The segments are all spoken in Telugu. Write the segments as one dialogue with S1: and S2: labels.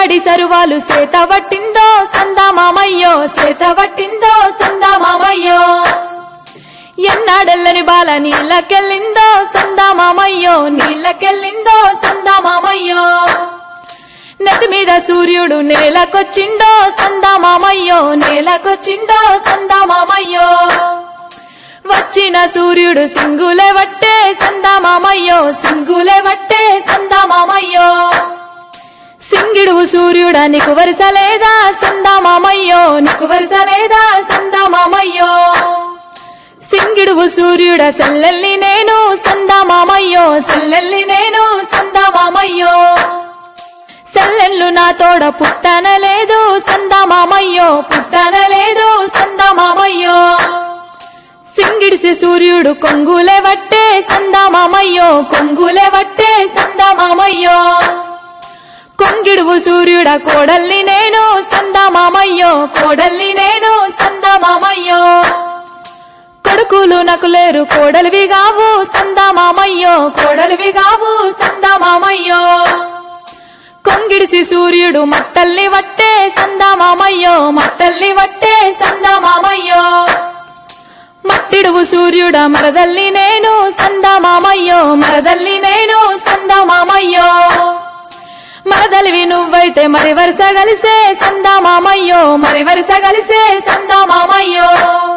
S1: సందడి సరువాలు సేత పట్టిందో సందామామయ్యో సేత పట్టిందో సందామామయ్యో ఎన్నాడెల్లని బాల నీళ్ళకెళ్ళిందో సందామామయ్యో నీళ్ళకెళ్ళిందో సందామామయ్యో నెత్తి మీద సూర్యుడు నేలకొచ్చిండో సందామామయ్యో నేలకొచ్చిండో సందామామయ్యో వచ్చిన సూర్యుడు సింగులే వట్టే సందామామయ్యో సింగులే వట్టే సందామామయ్యో సింగిడువు సూర్యుడా నీకు వరుస లేదా సందామామయ్యో నీకు వరుస లేదా సందామామయ్యో సింగిడువు సూర్యుడ సెల్లెల్ని నేను సందామామయ్యో సెల్లెల్ని నేను సందామామయ్యో సెల్లెళ్ళు నా తోడ పుట్టనలేదు సందామామయ్యో పుట్టనలేదు సందామామయ్యో సింగిడిసి సూర్యుడు కొంగులే వట్టే సందామామయ్యో కొంగులే వట్టే సందామామయ్యో కొంగిడువు సూర్యుడ కోడల్ని నేను సందామామయ్యో కోడల్ని నేను సందామామయ్యో కొడుకులు నాకు లేరు కోడలివి గావు సందామామయ్యో కోడలివి గావు సందామామయ్యో కొంగిడిసి సూర్యుడు మట్టల్ని వట్టే సందామామయ్యో మట్టల్ని వట్టే సందామామయ్యో మట్టిడువు సూర్యుడ మరదల్ని నేను సందామామయ్యో మరదల్ని నేను సందామామయ్యో మరదలివి నువ్వైతే మరి వరుస కలిసే సందామామయ్యో మరి వరుస కలిసే సందామామయ్యో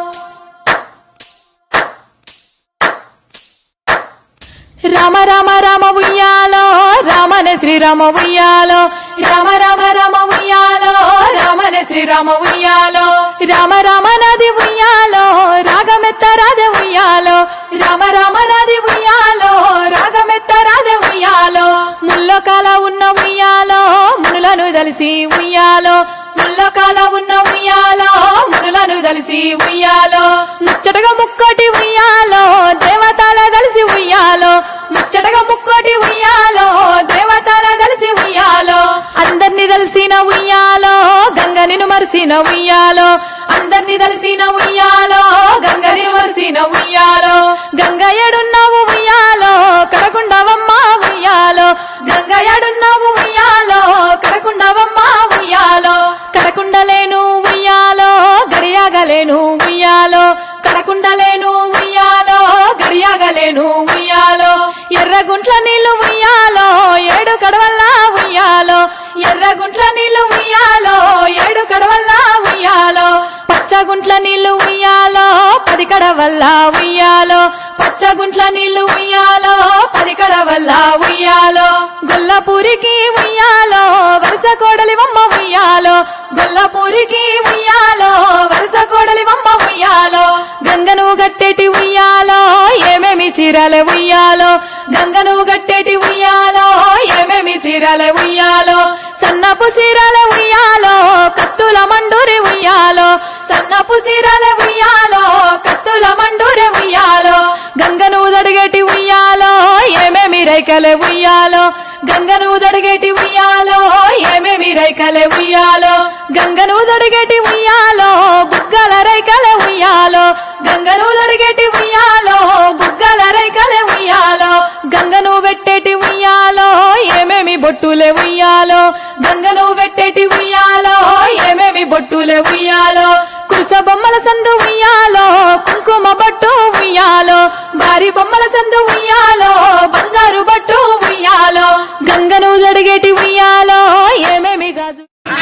S1: రామ రామ రామ ఉయ్యాలో రామనే శ్రీరామ ఉయ్యాలో రామ రామ రామ ఉయ్యాలో రామనే శ్రీరామ ఉయ్యాలో రామ రామ నది ఉయ్యాలో రాగమెత్త రాధ ఉయ్యాలో రామ రామ నది ఉయ్యాలో రాగమెత్త రాధ ఉయ్యాలో ముల్లకాల ఉన్న ఉయ్యాలో మునులను దలిసి ఉయ్యాలో ముల్లకాల ఉన్న ఉయ్యాలో మునులను దలిసి ఉయ్యాలో ముచ్చటగా ముక్కోటి ఉయ్యాలో దేవతల కలిసి ఉయ్యాలో ముచ్చటగా ముక్కోటి ఉయ్యాలో దేవతల కలిసి ఉయ్యాలో అందరిని కలిసిన ఉయ్యాలో గంగనిను మరిసిన ఉయ్యాలో అందరిని కలిసిన ఉయ్యాలో గంగనిను మరిసిన ఉయ్యాలో గంగ ఎడున్నావు ఉయ్యాలో కడకుండవమ్మ ఉయ్యాలో గంగ ఎడున్నావు ఉయ్యాలో కడకుండవమ్మ ఉయ్యాలో కడకుండలేను ఉయ్యాలో గడియాగలేను ఉయ్యాలో కడకుండలేను ఉయ్యాలో గడియాగలేను ఉయ్యాలో ఎర్రగుంట్ల నీళ్లు ఉయ్యాలో ఏడు కడవల్లా ఉయ్యాలో ఎర్రగుంట్ల నీళ్లు ఉయ్యాలో ఏడు కడవల్లా ఉయ్యాలో పచ్చగుంట్ల నీళ్లు ఉయ్యాలో పది కడవల్లా ఉయ్యాలో పచ్చగుంట్ల నీళ్లు ఉయ్యాలో పది కడవల్లా ఉయ్యాలో గొల్లపూరికి ఉయ్యాలో వరుస కోడలివమ్మ ఉయ్యాలో గొల్లపూరికి ఉయ్యాలో వరుస కోడలివమ్మ ఉయ్యాలో గంగను గట్టేటి ఉయ్యాలో ఏమేమి చీరలే ఉయ్యాలో గంగను గట్టేటి ఉయ్యాలో ఏమేమి చీరలే ఉయ్యాలో సన్నపు చీరలే ఉయ్యాలో కత్తుల మండూరి ఉయ్యాలో సన్నపు చీరలే ఉయ్యాలో కత్తుల మండూరి ఉయ్యాలో గంగను దడిగేటి ఉయ్యాలో ఏమేమి రైకలే ఉయ్యాలో గంగను దడిగేటి ఉయ్యాలో ఏమేమి రైకలే ఉయ్యాలో గంగను దడిగేటి ఉయ్యాలో బుగ్గల రైకలే ఉయ్యాలో గంగను దడిగేటి ఉయ్యాలో బుగ్గల రైకలే ఉయ్యాలో గంగను పెట్టేటి ఉయ్యాలో ఏమేమి బొట్టులే ఉయ్యాలో గంగను పెట్టేటి ఉయ్యాలో ఏమేమి బొట్టులే ఉయ్యాలో కురుస బొమ్మల సందు ఉయ్యాలో